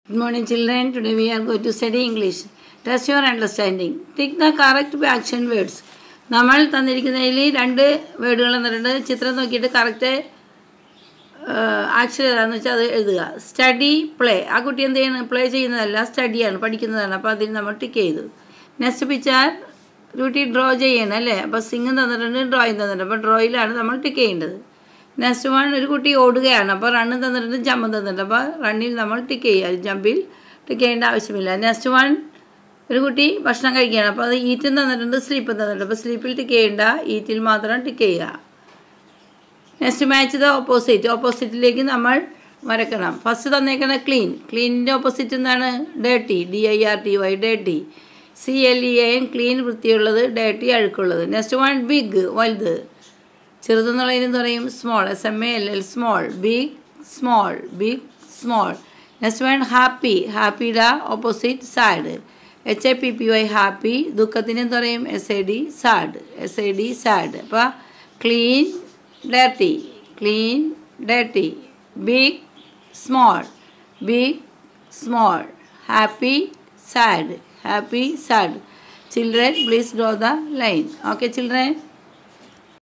Good morning, children. Today we are going to study English. Test your understanding. Take the correct action words. നമ്മൾ തന്നിരിക്കുന്നതിൽ രണ്ട് വേർഡുകൾ തന്നിട്ടുണ്ട് ചിത്രം നോക്കിയിട്ട് correct action ഏതാണെന്ന് വെച്ചാൽ അത് എഴുതുക സ്റ്റഡി പ്ലേ ആ കുട്ടി എന്ത് ചെയ്യണം പ്ലേ ചെയ്യുന്നതല്ല സ്റ്റഡിയാണ് പഠിക്കുന്നതാണ് അപ്പോൾ അതിന് നമ്മൾ ടിക്ക് ചെയ്തു നെക്സ്റ്റ് പിക്ചർ കുട്ടി ഡ്രോ ചെയ്യണം അല്ലേ അപ്പോൾ സിംഗ് തന്നിട്ടുണ്ട് ഡ്രോയിങ് തന്നിട്ടുണ്ട് അപ്പോൾ ഡ്രോയിലാണ് നമ്മൾ ടിക്ക് ചെയ്യേണ്ടത് നെക്സ്റ്റ് വൺ ഒരു കുട്ടി ഓടുകയാണ് അപ്പോൾ റണ്ണ് തന്നിട്ടുണ്ട് ജമ്പ് തന്നിട്ടുണ്ട് അപ്പോൾ റണ്ണിൽ നമ്മൾ ടിക്ക് ചെയ്യുക ജമ്പിൽ ടിക്ക് ചെയ്യേണ്ട ആവശ്യമില്ല നെക്സ്റ്റ് വൺ ഒരു കുട്ടി ഭക്ഷണം കഴിക്കുകയാണ് അപ്പോൾ അത് ഈറ്റും തന്നിട്ടുണ്ട് സ്ലീപ്പും തന്നിട്ടുണ്ട് അപ്പോൾ സ്ലീപ്പിൽ ടിക്ക് ചെയ്യേണ്ട ഈറ്റിൽ മാത്രം ടിക്ക് ചെയ്യുക നെക്സ്റ്റ് മാച്ച് ദ ഓപ്പോസിറ്റ് ഓപ്പോസിറ്റിലേക്ക് നമ്മൾ വരക്കണം ഫസ്റ്റ് തന്നേക്കുന്ന ക്ലീൻ ക്ലീനിൻ്റെ ഓപ്പോസിറ്റ് എന്താണ് ഡേട്ടി D I R T Y ഡേട്ടി C L E N clean വൃത്തിയുള്ളത് ഡേട്ടി അഴുക്കുള്ളത് next one big വലുത് ചെറുതെന്നുള്ളതിന് പറയും small S M A L L small big small big small next one happy ഹാപ്പിയുടെ opposite sad H A P P Y happy ദുഃഖത്തിന് എന്ത് പറയും S A D sad S A D sad അപ്പോൾ clean dirty clean dirty big small big small happy sad happy sad children please draw the line okay children